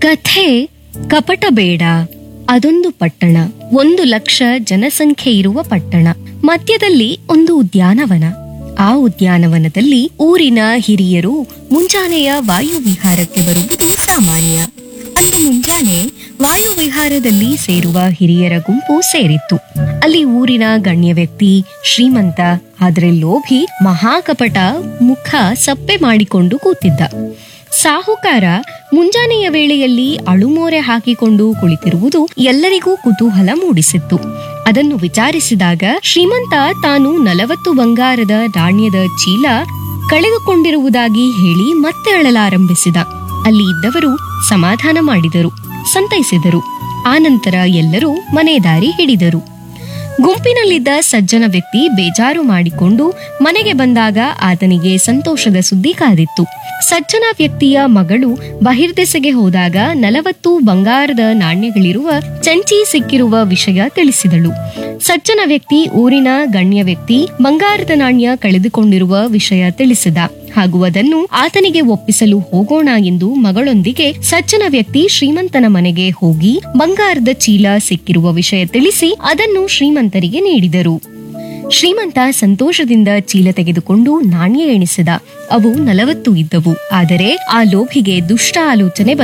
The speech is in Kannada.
ಕಥೆ ಕಪಟ ಬೇಡ ಅದೊಂದು ಪಟ್ಟಣ ಒಂದು ಲಕ್ಷ ಜನಸಂಖ್ಯೆ ಇರುವ ಪಟ್ಟಣ ಮಧ್ಯದಲ್ಲಿ ಒಂದು ಉದ್ಯಾನವನ ಆ ಉದ್ಯಾನವನದಲ್ಲಿ ಊರಿನ ಹಿರಿಯರು ಮುಂಜಾನೆಯ ವಾಯುವಿಹಾರಕ್ಕೆ ಬರುವುದು ಸಾಮಾನ್ಯ ಅಂದು ಮುಂಜಾನೆ ವಾಯುವಿಹಾರದಲ್ಲಿ ಸೇರುವ ಹಿರಿಯರ ಗುಂಪು ಸೇರಿತ್ತು ಅಲ್ಲಿ ಊರಿನ ಗಣ್ಯ ವ್ಯಕ್ತಿ ಶ್ರೀಮಂತ ಆದ್ರೆ ಲೋಭಿ ಮಹಾಕಪಟ ಮುಖ ಸಪ್ಪೆ ಮಾಡಿಕೊಂಡು ಕೂತಿದ್ದ ಸಾಹುಕಾರ ಮುಂಜಾನೆಯ ವೇಳೆಯಲ್ಲಿ ಅಳುಮೋರೆ ಹಾಕಿಕೊಂಡು ಕುಳಿತಿರುವುದು ಎಲ್ಲರಿಗೂ ಕುತೂಹಲ ಮೂಡಿಸಿತ್ತು ಅದನ್ನು ವಿಚಾರಿಸಿದಾಗ ಶ್ರೀಮಂತ ತಾನು ನಲವತ್ತು ಬಂಗಾರದ ನಾಣ್ಯದ ಚೀಲ ಕಳೆದುಕೊಂಡಿರುವುದಾಗಿ ಹೇಳಿ ಮತ್ತೆ ಅಳಲಾರಂಭಿಸಿದ ಅಲ್ಲಿ ಇದ್ದವರು ಸಮಾಧಾನ ಮಾಡಿದರು ಸಂತೈಸಿದರು ಆನಂತರ ಎಲ್ಲರೂ ಮನೆ ದಾರಿ ಹಿಡಿದರು ಗುಂಪಿನಲ್ಲಿದ್ದ ಸಜ್ಜನ ವ್ಯಕ್ತಿ ಬೇಜಾರು ಮಾಡಿಕೊಂಡು ಮನೆಗೆ ಬಂದಾಗ ಆತನಿಗೆ ಸಂತೋಷದ ಸುದ್ದಿ ಕಾದಿತ್ತು ಸಜ್ಜನ ವ್ಯಕ್ತಿಯ ಮಗಳು ಬಹಿರ್ದೆಸೆಗೆ ಹೋದಾಗ ನಲವತ್ತು ಬಂಗಾರದ ನಾಣ್ಯಗಳಿರುವ ಚಂಚಿ ಸಿಕ್ಕಿರುವ ವಿಷಯ ತಿಳಿಸಿದಳು ಸಜ್ಜನ ವ್ಯಕ್ತಿ ಊರಿನ ಗಣ್ಯ ವ್ಯಕ್ತಿ ಬಂಗಾರದ ನಾಣ್ಯ ಕಳೆದುಕೊಂಡಿರುವ ವಿಷಯ ತಿಳಿಸಿದ ಹಾಗೂ ಅದನ್ನು ಆತನಿಗೆ ಒಪ್ಪಿಸಲು ಹೋಗೋಣ ಎಂದು ಮಗಳೊಂದಿಗೆ ಸಜ್ಜನ ವ್ಯಕ್ತಿ ಶ್ರೀಮಂತನ ಮನೆಗೆ ಹೋಗಿ ಬಂಗಾರದ ಚೀಲ ಸಿಕ್ಕಿರುವ ವಿಷಯ ತಿಳಿಸಿ ಅದನ್ನು ಶ್ರೀಮಂತರಿಗೆ ನೀಡಿದರು ಶ್ರೀಮಂತ ಸಂತೋಷದಿಂದ ಚೀಲ ತೆಗೆದುಕೊಂಡು ನಾಣ್ಯ ಎಣಿಸಿದ ಅವು ನಲವತ್ತು ಇದ್ದವು ಆದರೆ ಆ ಲೋಭಿಗೆ ದುಷ್ಟ ಆಲೋಚನೆ